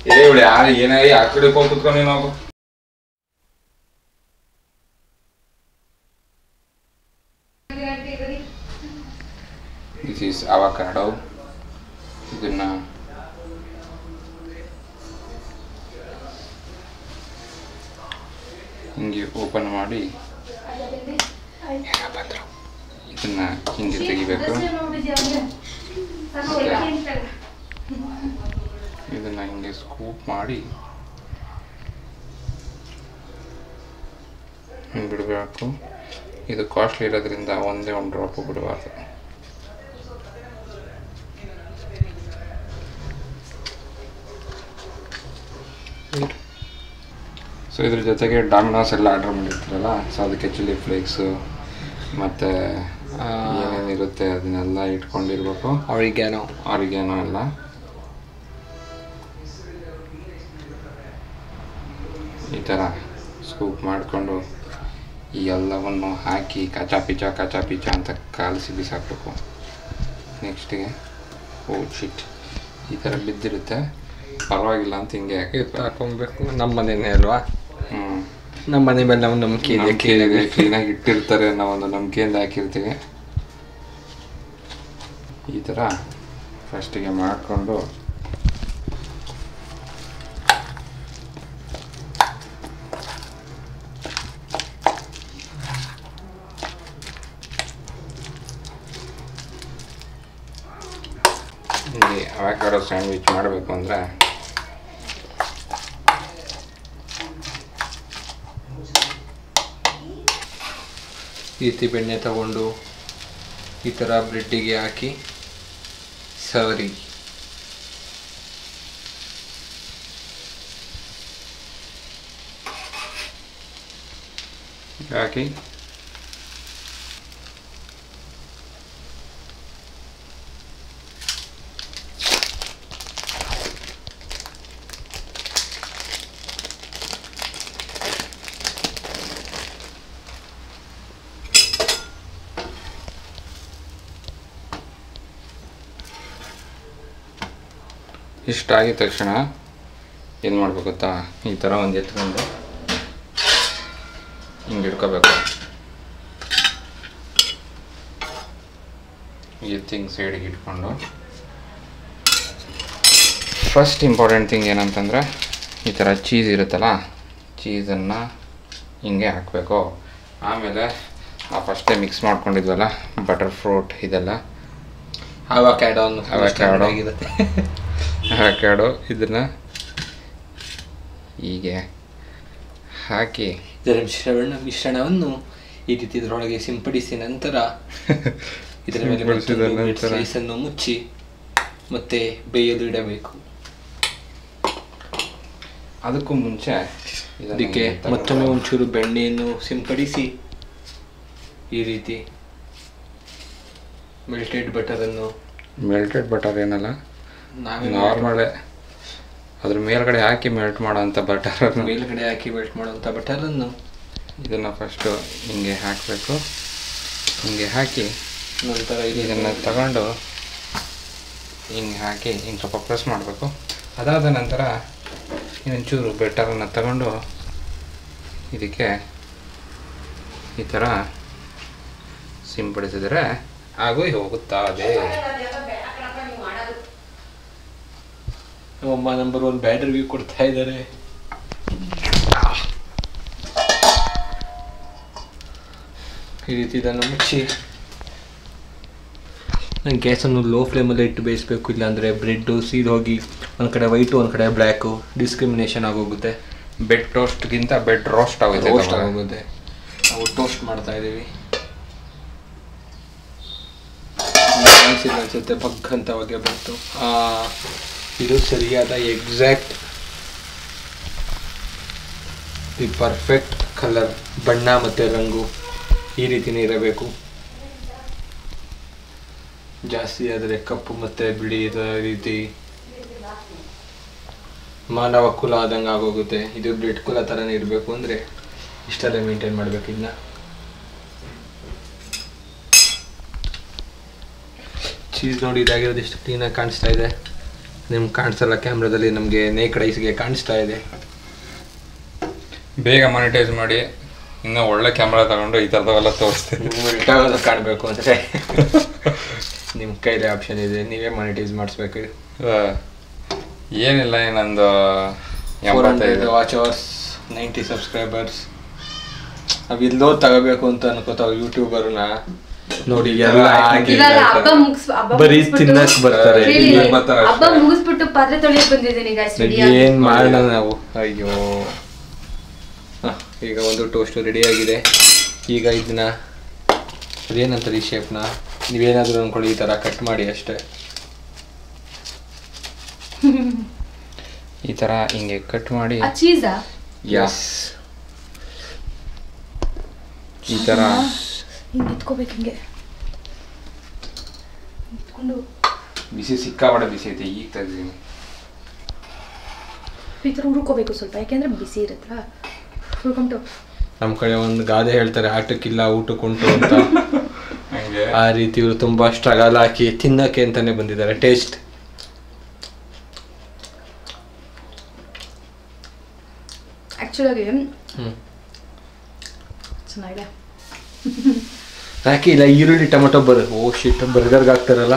ಏ ಇವಳು ಯಾರು ಏನೇ ಆ ಕಡೆ ಹೋಗಿ ಕುತ್ಕೊಂಡು ನೀನು ಹೋಗು ದಿಸ್ ಈಸ್ ಅವಕಾಡೋ ಇದನ್ನ ಹಿಂಗೆ ಓಪನ್ ಮಾಡಿ ಇದನ್ನ ಹಿಂಗೆ ತೆಗಿಬೇಕು ಇದನ್ನ ಹಿಂಗೆ ಸ್ಕೂಪ್ ಮಾಡಿ ಹಿಂಗೆ ಬಿಡಬೇಕು ಇದು ಕಾಸ್ಟ್ಲಿ ಇರೋದ್ರಿಂದ ಒಂದೇ ಒಂದು ಡ್ರಾಪು ಬಿಡಬಾರ್ದು ಸೊ ಇದ್ರ ಜೊತೆಗೆ ಡಾಮಿನೋಸ್ ಎಲ್ಲ ಆರ್ಡರ್ ಮಾಡಿರ್ತೀರಲ್ಲ ಸೊ ಅದಕ್ಕೆ ಚಿಲ್ಲಿ ಫ್ಲೇಕ್ಸು ಮತ್ತು ಏನೇನಿರುತ್ತೆ ಅದನ್ನೆಲ್ಲ ಇಟ್ಕೊಂಡಿರ್ಬೇಕು ಆರಿಗ್ಯಾನೋ ಆರಿಗೇನೋ ಎಲ್ಲ ಈ ಥರ ಸ್ಕೂಪ್ ಮಾಡಿಕೊಂಡು ಈ ಎಲ್ಲವನ್ನು ಹಾಕಿ ಕಚಾ ಪಿಚ ಕಚಾ ಪಿಚ ಅಂತ ಕಾಲಿಸಿ ಬಿಸಾಕಬೇಕು ನೆಕ್ಸ್ಟಿಗೆ ಓ ಶಿಟ್ ಈ ಥರ ಬಿದ್ದಿರುತ್ತೆ ಪರವಾಗಿಲ್ಲ ಅಂತ ಹಿಂಗೆ ಹಾಕಿ ಹಾಕೊಬೇಕು ನಮ್ಮ ಮನೆನೇ ಅಲ್ವಾ ಹ್ಞೂ ನಮ್ಮ ಮನೆ ಮೇಲೆ ನಾವು ನಂಬಿಕೆ ಇದೆ ನಂಬಿಕೆ ಇದೆ ಕ್ಲೀನಾಗಿ ಇಟ್ಟಿರ್ತಾರೆ ಅನ್ನೋ ಒಂದು ನಂಬಿಕೆಯಿಂದ ಹಾಕಿರ್ತೀವಿ ಈ ಥರ ಫಸ್ಟಿಗೆ ಮಾಡಿಕೊಂಡು ಇಲ್ಲಿ ಅವಾಕಾಡೋ ಸ್ಯಾಂಡ್ವಿಚ್ ಮಾಡಬೇಕು ಅಂದರೆ ಈ ರೀತಿ ಬೆಣ್ಣೆ ತಗೊಂಡು ಈ ಥರ ಬ್ರೆಡ್ಡಿಗೆ ಹಾಕಿ ಸವರಿ ಹಾಕಿ ಇಷ್ಟಾಗಿದ ತಕ್ಷಣ ಏನು ಮಾಡ್ಬೇಕು ಗೊತ್ತಾ ಈ ಥರ ಒಂದು ಎತ್ಕೊಂಡು ಹಿಂಗೆ ಇಟ್ಕೋಬೇಕು ಎತ್ತಿ ಹಿಂಗೆ ಸೈಡಿಗೆ ಇಟ್ಕೊಂಡು ಫಸ್ಟ್ ಇಂಪಾರ್ಟೆಂಟ್ ಥಿಂಗ್ ಏನಂತಂದರೆ ಈ ಥರ ಚೀಸ್ ಇರುತ್ತಲ್ಲ ಚೀಸನ್ನು ಹಿಂಗೆ ಹಾಕಬೇಕು ಆಮೇಲೆ ನಾವು ಫಸ್ಟೇ ಮಿಕ್ಸ್ ಮಾಡ್ಕೊಂಡಿದ್ವಲ್ಲ ಬಟರ್ ಫ್ರೂಟ್ ಇದೆಲ್ಲ ಅವಕ್ಯಾಡೋ Avocado. ಆಗಿರುತ್ತೆ ಹಾಕಾಡು ಇದನ್ನು ಹೀಗೆ ಹಾಕಿ ಇದರ ಮಿಶ್ರಣ ಮಿಶ್ರಣವನ್ನು ಈ ರೀತಿ ಇದರೊಳಗೆ ಸಿಂಪಡಿಸಿ ನಂತರ ಇದರ ಮೇಲೆ ಸಿಂಪಡಿಸಿದ ಮತ್ತೊಂದು bread ನಂತರ? slice ಅನ್ನು ಮುಚ್ಚಿ ಮತ್ತೆ ಬೇಯಲು ಇಡಬೇಕು ಅದಕ್ಕೂ ಮುಂಚೆ ಇದನ್ನ ಅದಕ್ಕೆ ಹಿಂಗೆ ತಗೊಂಡು- ಮತ್ತೊಮ್ಮೆ ಒಂಚೂರು ಬೆಣ್ಣೆಯನ್ನು ಸಿಂಪಡಿಸಿ ಈ ರೀತಿ ಮೆಲ್ಟೆಡ್ ಬಟರನ್ನು ಮೆಲ್ಟೆಡ್ ಬಟರ್ ಏನಲ್ಲ ನಾವೇ ನಾರ್ಮಲೇ ಅದ್ರ ಮೇಲ್ಗಡೆ ಹಾಕಿ ಮೆಲ್ಟ್ ಮಾಡೋಂಥ ಬಟರ್ ಮೇಲ್ಗಡೆ ಹಾಕಿ ಮೆಲ್ಟ್ ಮಾಡುವಂಥ ಬಟರನ್ನು ಇದನ್ನು ಫಸ್ಟು ಹಿಂಗೆ ಹಾಕಬೇಕು ಹಿಂಗೆ ಹಾಕಿ ನಂತರ ಇದನ್ನು ತಗೊಂಡು ಹಿಂಗೆ ಹಾಕಿ ಹಿಂಗೆ ಸ್ವಲ್ಪ ಪ್ರೆಸ್ ಮಾಡಬೇಕು ಅದಾದ ನಂತರ ಇನ್ನೊಂಚೂರು ಬೆಟರನ್ನು ತಗೊಂಡು ಇದಕ್ಕೆ ಈ ಥರ ಸಿಂಪಡಿಸಿದರೆ ಹಾಗೂ ಹೋಗುತ್ತದೆ ನಮ್ಮಮ್ಮ ನಂಬರ್ ಒನ್ ಬ್ಯಾಡ್ ರಿವ್ಯೂ ಕೊಡ್ತಾ ಇದ್ದಾರೆ ಈ ರೀತಿ ಇದನ್ನು ಮುಚ್ಚಿ ನಾನು ಗ್ಯಾಸನ್ನು ಲೋ ಫ್ಲೇಮಲ್ಲಿ ಇಟ್ಟು ಬೇಯಿಸಬೇಕು ಇಲ್ಲಾಂದರೆ ಬ್ರೆಡ್ಡು ಸೀದ್ ಹೋಗಿ ಒಂದು ಕಡೆ ವೈಟು ಒಂದು ಕಡೆ ಬ್ಲ್ಯಾಕು ಡಿಸ್ಕ್ರಿಮಿನೇಷನ್ ಆಗೋಗುತ್ತೆ ಬೆಡ್ ಟೋಸ್ಟ್ಗಿಂತ ಬೆಡ್ ರೋಸ್ಟ್ ಆಗುತ್ತೆ ರೋಸ್ಟ್ ತಗೊಳ್ಳಿ. ಆಗೋಗುತ್ತೆ ನಾವು ಟೋಸ್ಟ್ ಮಾಡ್ತಾ ಇದ್ದೀವಿ ಅನಿಸಿಲ್ಲ ಅನ್ಸುತ್ತೆ ಬಗ್ ಅಂತ ಹೊಗೆ ಬಂತು ಆ, ಇದು ಸರಿಯಾದ ಎಕ್ಸಾಕ್ಟ್ ದಿ ಪರ್ಫೆಕ್ಟ್ ಕಲರ್ ಬಣ್ಣ ಮತ್ತು ರಂಗು ಈ ರೀತಿನೇ ಇರಬೇಕು ಜಾಸ್ತಿ ಆದರೆ ಕಪ್ಪು ಮತ್ತು ಬಿಳಿ ಇರೋ ರೀತಿ ಮಾನವ ಕುಲ ಆದಂಗೆ ಆಗೋಗುತ್ತೆ ಇದು ಬ್ರೆಡ್ ಕುಲ ಥರನೇ ಇರಬೇಕು ಅಂದರೆ ಇಷ್ಟೆಲ್ಲ ಮೇಂಟೈನ್ ಮಾಡ್ಬೇಕು ಇದನ್ನ ಚೀಸ್ ನೋಡಿ ಇದಾಗಿರೋದು ಎಷ್ಟು ಕ್ಲೀನಾಗಿ ಕಾಣಿಸ್ತಾ ಇದೆ ನಿಮ್ಗೆ ಕಾಣಿಸಲ್ಲ ಕ್ಯಾಮ್ರಾದಲ್ಲಿ ನಮಗೆ ನೇಕಡ್ ಐಸ್ಗೆ ಕಾಣಿಸ್ತಾ ಇದೆ ಬೇಗ ಮಾನಿಟೈಸ್ ಮಾಡಿ ಇನ್ನೂ ಒಳ್ಳೆ ಕ್ಯಾಮ್ರಾ ತಗೊಂಡು ಈ ಥರದವೆಲ್ಲ ತೋರಿಸ್ತೀನಿ ಇಟ್ಟಾಗೋದು ಕಾಣಬೇಕು ಅಂದರೆ ನಿಮ್ಮ ಕೈಲಿ ಆಪ್ಷನ್ ಇದೆ ನೀವೇ ಮಾನಿಟೈಸ್ ಮಾಡಿಸ್ಬೇಕು ಏನಿಲ್ಲ ಇನ್ನೊಂದು ಫೋರ್ ಹಂಡ್ರೆಡ್ ಎಂಬತ್ತೈದು ವಾಚ್ ಅವರ್ಸ್ ನೈಂಟಿ ಸಬ್ಸ್ಕ್ರೈಬರ್ಸ್ ಅವೆಲ್ಲೋ ತಗೋಬೇಕು ಅಂತ ಅನ್ಕೋತಾವ ಯೂಟ್ಯೂಬರ್ನ ನೋಡಿ ಎಲ್ಲ ಹಾಗೆ ಇವಾಗ ಹಬ್ಬ ಮುಗಿಸ್ ಹಬ್ಬ ಬರೀ ಮುಗಿಸ್ಬಿಟ್ಟು- ತಿನ್ನಕ್ ಬರ್ತಾರೆ ಕೇಳಿ, ಇಲ್ಲಿ ಬರ್ತಾರೆ ಅಷ್ಟೇ. ಹಬ್ಬ ಮುಗಿಸ್ಬಿಟ್ಟು ಪಾತ್ರೆ ತೊಳಿಯಕ್ ಬಂದಿದ್ದೀನಿ ಈಗ ಸ್ಟುಡಿಯೋ ಏನ್ ಮಾಡೋಣ ನಾವು ಅಯ್ಯೋ ಹ, ಈಗ ಒಂದು ಟೋಸ್ಟ್ ರೆಡಿ ಆಗಿದೆ ಈಗ ಇದನ್ನ ಅದೇನಂತಾರೆ ಈ ಶೇಪ್ನ ನೀವೇನಾದ್ರೂ ಅನ್ಕೊಳ್ಳಿ ಈ ತರ ಕಟ್ ಮಾಡಿ ಅಷ್ಟೇ ಈ ಥರ ಹಿಂಗೆ ಕಟ್ ಮಾಡಿ ಆ ಚೀಸಾ ಯಸ್ ಈ ಥರ ಹಿಂಗೆ ಇಟ್ಕೋಬೇಕು ಹಿಂಗೆ ಇಟ್ಕೊಂಡು ಬಿಸಿ ಸಿಕ್ಕಾಪಟ್ಟೆ ಬಿಸಿ ಐತೆ ಈಗ ತೆಗ್ದೀನಿ ಈ ಥರ ಹುರ್ಕೋಬೇಕು ಸ್ವಲ್ಪ ಯಾಕೆಂದ್ರೆ ಬಿಸಿ ಇರುತ್ತಲ್ಲ ಹುರ್ಕೊಂಡು ನಮ್ ಕಡೆ ಒಂದು ಗಾದೆ ಹೇಳ್ತಾರೆ ಆಟಕ್ಕಿಲ್ಲ ಊಟಕ್ಕುಂಟು ಅಂತ ಹಂಗೆ ಆ ರೀತಿ ಇವರು ತುಂಬಾ ಸ್ಟ್ರಗಲ್ ಹಾಕಿ ತಿನ್ನಕ್ಕೆ ಅಂತಾನೆ ಬಂದಿದ್ದಾರೆ ಟೇಸ್ಟ್ ಆ್ಯಕ್ಚುಲಾಗಿ ಹ್ಮ್ ಚೆನ್ನಾಗಿದೆ ಯಾಕೆ ಇಲ್ಲ ಈರುಳ್ಳಿ ಟೊಮೆಟೊ ಬರ್ ಓ ಶಿಟ್ ಬರ್ಗರ್ಗೆ ಹಾಕ್ತಾರಲ್ಲ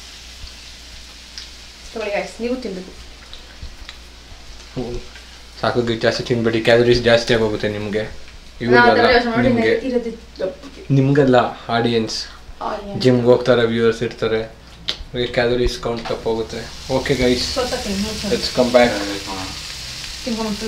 ತಗೊಳ್ಳಿ guys, ನೀವು ತಿನ್ಬೇಕು ಹ್ಮ್. ಸಾಕು ಗಿ- ಜಾಸ್ತಿ ತಿನ್ಬೇಡಿ ಕ್ಯಾಲರೀಸ್ ಜಾಸ್ತಿ ಆಗೋಗುತ್ತೆ ನಿಮಗೆ ನಾವು ಅದನ್ನ ಇವ್ರಿಗಲ್ಲ ಯೋಚ್ನೆ ಮಾಡಿ ನಿಮಗೆ ಇರೋದು ನಿಮ್ಗಲ್ಲ ಆಡಿಯನ್ಸ್ ಆನಿಯನ್. ಜಿಮ್ಗೆ ಹೋಗ್ತಾರೆ ವ್ಯೂವರ್ಸ್ ಇರ್ತಾರೆ ಕ್ಯಾಲರೀಸ್ ಕೌಂಟ್ ತಪ್ಪ ಹೋಗುತ್ತೆ ಓಕೆ ಗೈಸ್ ಸ್ವಲ್ಪ ತಿನ್ನು ಸ್ವಲ್ಪ ಲೆಟ್ಸ್ ಕಮ್ ಬ್ಯಾಕ್ ತಿನ್ಕೊಂಬಿಟ್ಟು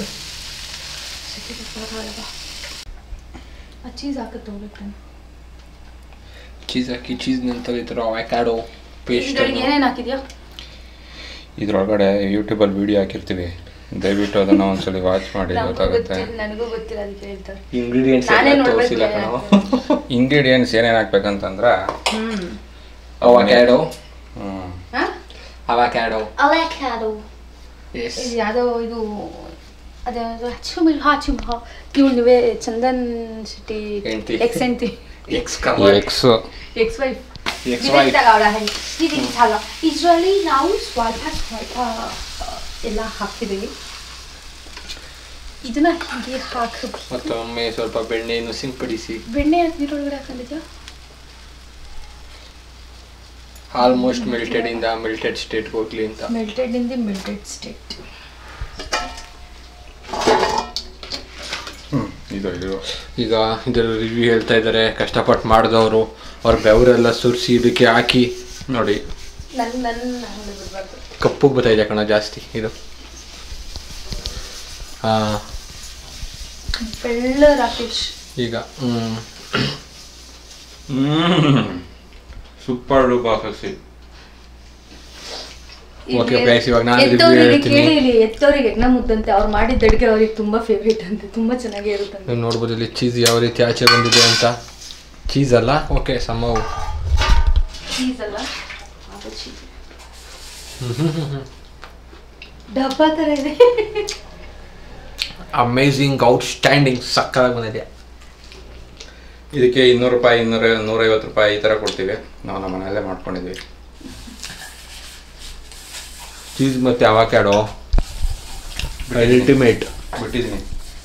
ಆ ಚೀಸ್ ಹಾಕಿ ತೊಗೊಳ್ಬೇಕು ನಾನು ಚೀಸ್ ಹಾಕಿ ಚೀಸ್ ನಂತರ ಈ ಥರ ಅವಕ್ಯಾಡೋ ಪೇಸ್ಟ್ ಇದ್ರೊಳಗೆ ಏನೇನು ಹಾಕಿದ್ಯಾ ಇದ್ರೊಳಗಡೆ ಯೂಟ್ಯೂಬಲ್ಲಿ ವಿಡಿಯೋ ಹಾಕಿರ್ತೀವಿ ದಯವಿಟ್ಟು ಅದನ್ನ ಒಂದ್ಸಲಿ ವಾಚ್ ಮಾಡಿ ನಮಗೂ ಗೊತ್ತಾಗುತ್ತೆ ಗೊತ್ತಿಲ್ಲ ನನಗೂ ಗೊತ್ತಿಲ್ಲ ಅದಕ್ಕೆ ಹೇಳ್ತಾರೆ ಇಂಗ್ರೀಡಿಯೆಂಟ್ಸ್ ನಾನೇ ಎಲ್ಲ ನೋಡ್ಬೇಕು ತೋರಿಸಿಲ್ಲ ಕಣೋ ಇಂಗ್ರೀಡಿಯೆಂಟ್ಸ್ ಏನೇನು ಹಾಕ್ಬೇಕಂತಂದ್ರೆ ಹ್ಮ್ ಅವಕ್ಯಾಡೋ ಹ್ಮ್, ಹಾ ಅವಕ್ಯಾಡೋ ಅವಾಕ್ಯಾಡೋ ಎಸ್ ಇದು ಯಾವುದೋ ಇದು ಅದ್ಯಾವುದು ಹಚ್ಚುಮಿಲ್ ಹಾಚುಮ ಇವಳು ನೀವೇ ಚಂದನ್ ಶೆಟ್ಟಿ ಹೆಂಡ್ತಿ. ಎಕ್ಸ್ ಹೆಂಡ್ತಿ ex ex ex wife ex wife ಇದರಲ್ಲಿ ನಾವು ಸ್ವಲ್ಪ ಸ್ವಲ್ಪ ಆ, ಎಲ್ಲ ಹಾಕಿದ್ದೀವಿ ಇದನ್ನ ಹೀಗೆ ಹಾಕಬೇಕು ಮತ್ತೊಮ್ಮೆ ಸ್ವಲ್ಪ ಬೆಣ್ಣೆಯನ್ನು ಸಿಂಪಡಿಸಿ ಬೆಣ್ಣೆ ನೀರೊಳಗಡೆ ಹಾಕೊಂಡಿದ್ಯಾ ಆಲ್ಮೋಸ್ಟ್ ಮೆಲ್ಟೆಡ್ ಇಂದ ಮೆಲ್ಟೆಡ್ ಸ್ಟೇಟ್ ಹೋಗ್ಲಿ ಅಂತ melted in the melted state hmm, ಇದು ಇದು ಈಗ ಇದರ ರಿವ್ಯೂ ಹೇಳ್ತಾ ಇದ್ದಾರೆ ಕಷ್ಟಪಟ್ಟು ಮಾಡಿದವರು ಅವ್ರ ಬೆವರೆಲ್ಲ ಸುರಿಸಿ ಇದಕ್ಕೆ ಹಾಕಿ ನೋಡಿ ನನ್ನ ನನ್ನ ಹಂಗೆ ಬಿಡಬಾರ್ದು ಕಪ್ಪಗೆ ಬರ್ತಾ ಇದೆ ಕಣ ಜಾಸ್ತಿ ಇದು ಆ, ಬೆಳ್ಳ ರಾಕೇಶ್ ಈಗ ಹ್ಮ್. ಸೂಪರ್ ಡೂಪರ್ ಸಸಿ Okay, guys, ಇವಾಗ ನಾನು review ಎತ್ತೋರಿಗೆ ಹೇಳ್ತೀನಿ. ಕೇಳಿ ಇಲ್ಲಿ ಎತ್ತೋರಿಗೆ ಯಜ್ಞ ಮುದ್ದಂತೆ ಅವ್ರು ಮಾಡಿದ ಅಡುಗೆ ಅವ್ರಿಗೆ ತುಂಬಾ ಫೇವ್ರೇಟ್ ಅಂತೆ ತುಂಬಾ ಚೆನ್ನಾಗೇ ಇರುತ್ತಂತೆ ನೀವು ನೋಡ್ಬೋದು ಇಲ್ಲಿ ಚೀಸ್ ಯಾವ ರೀತಿ ಆಚೆ ಬಂದಿದೆ ಅಂತ ಚೀಸ್ ಅಲ್ಲ ಓಕೆ ಸಮವು ಚೀಸ್ ಅಲ್ಲ ಅದು ಚೀಸ್ ಡಬ್ಬ ತರ ಇದೆ ಅಮೇಝಿಂಗ್ ಔಟ್ಸ್ಟ್ಯಾಂಡಿಂಗ್ ಸಕ್ಕತ್ತಾಗಿ ಬಂದಿದೆ ಇದಕ್ಕೆ ಇನ್ನೂರು ರೂಪಾಯಿ ಇನ್ನೂರ ನೂರೈವತ್ತು ರೂಪಾಯಿ ಈ ಥರ ಕೊಡ್ತೀವಿ ನಾವು ನಮ್ಮ ಮನೆಯಲ್ಲೇ ಮಾಡ್ಕೊಂಡಿದ್ವಿ ಚೀಸ್ ಮತ್ತೆ ಅವಕ್ಯಾಡೋ ಅಲ್ಟಿಮೇಟ್ ಬಿಟ್ಟಿದ್ದೀನಿ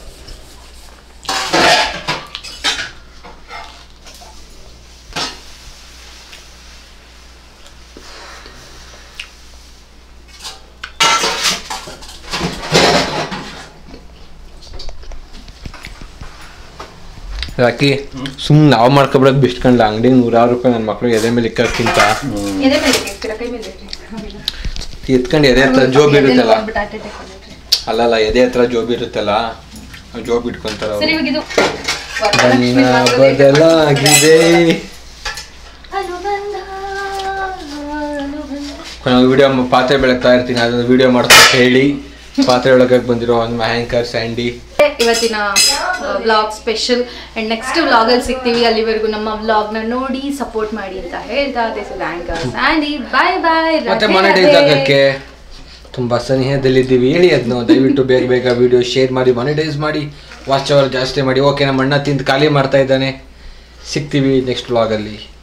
ಯಾಕೆ ಸುಮ್ಮನೆ ನಾವು ಮಾಡ್ಕೊಬಿಡೋದು ಬೆಸ್ಟ್ ಕಂಡ್ಲ ಅಂಗಡಿ ನೂರಾರು ರೂಪಾಯಿ ನನ್ನ ಮಕ್ಳು ಎದೆ ಮೇಲೆ ಇಕ್ಕಕ್ಕಿಂತ ಎದೆ ಮೇಲೆ ಇಟ್ಟಿರ್ತೀರ, ಕೈ ಮೇಲೆ ಇಡ್ರಿ. ಆಮೇಲೆ. ಎತ್ಕೊಂಡು ಎದೆ ಹತ್ರ ಜೋಬ್ ಎದೆಲ್ ಇರುತ್ತಲ್ಲ ಹೋಗ್ಬಿಟ್ಟು heart attack ಬಂದ್ಬಿಟ್ರೆ. ಅಲ್ಲಲ್ಲ ಎದೆ ಹತ್ರ ಜೋಬ್ ಇರುತ್ತಲ್ಲ ಆ ಜೋಬ್ ಇಟ್ಕೊಂತಾರ ಸರಿ ಇವಾಗ ಇದು ಬಣ್ಣ ವರಲಕ್ಷ್ಮಿ ನಾಗದೇವಿ ಬದಲಾಗಿದೆ ಅನುಬಂಧ, ಅನುಬಂಧ. ನಾವು ವಿಡಿಯೋ ಪಾತ್ರೆ ಬೆಳಗ್ತಾ ಇರ್ತೀನಿ ಅದನ್ನು ವಿಡಿಯೋ ಮಾಡ್ತಾ ಹೇಳಿ ಪಾತ್ರೆ ಒಳಗೆ ಬಂದಿರೋ ಒಂದು ಆ್ಯಂಕರ್ ಸ್ಯಾಂಡಿ ಇವತ್ತಿನ ವ್ಲಾಗ್ ಸ್ಪೆಷಲ್ ಅಂಡ್ ನೆಕ್ಸ್ಟ್ ವ್ಲಾಗಲ್ಲಿ ಸಿಗ್ತೀವಿ ಅಲ್ಲಿವರೆಗೂ ನಮ್ಮ ವ್ಲಾಗ್ನ ನೋಡಿ ಸಪೋರ್ಟ್ ಮಾಡಿ ಅಂತ ಹೇಳ್ತಾ this is anchor Sandy bye bye ಮತ್ತೆ ಮಾನಿಟೈಸ್ ಆಗಕ್ಕೆ ತುಂಬಾ ಸನಿಹದಲ್ಲಿದ್ದೀವಿ ಹೇಳಿ ಅದನ್ನು ದಯವಿಟ್ಟು ಬೇಗ ಬೇಗ ವಿಡಿಯೋ ಶೇರ್ ಮಾಡಿ ಮಾನಿಟೈಸ್ ಮಾಡಿ ವಾಚ್ ಅವರ್ ಜಾಸ್ತಿ ಮಾಡಿ ಓಕೆ ನಮ್ಮ ಅಣ್ಣ ತಿಂದು ಖಾಲಿ ಮಾಡ್ತಾ ಇದ್ದಾನೆ ಸಿಗ್ತೀವಿ ನೆಕ್ಸ್ಟ್ ವ್ಲಾಗಲ್ಲಿ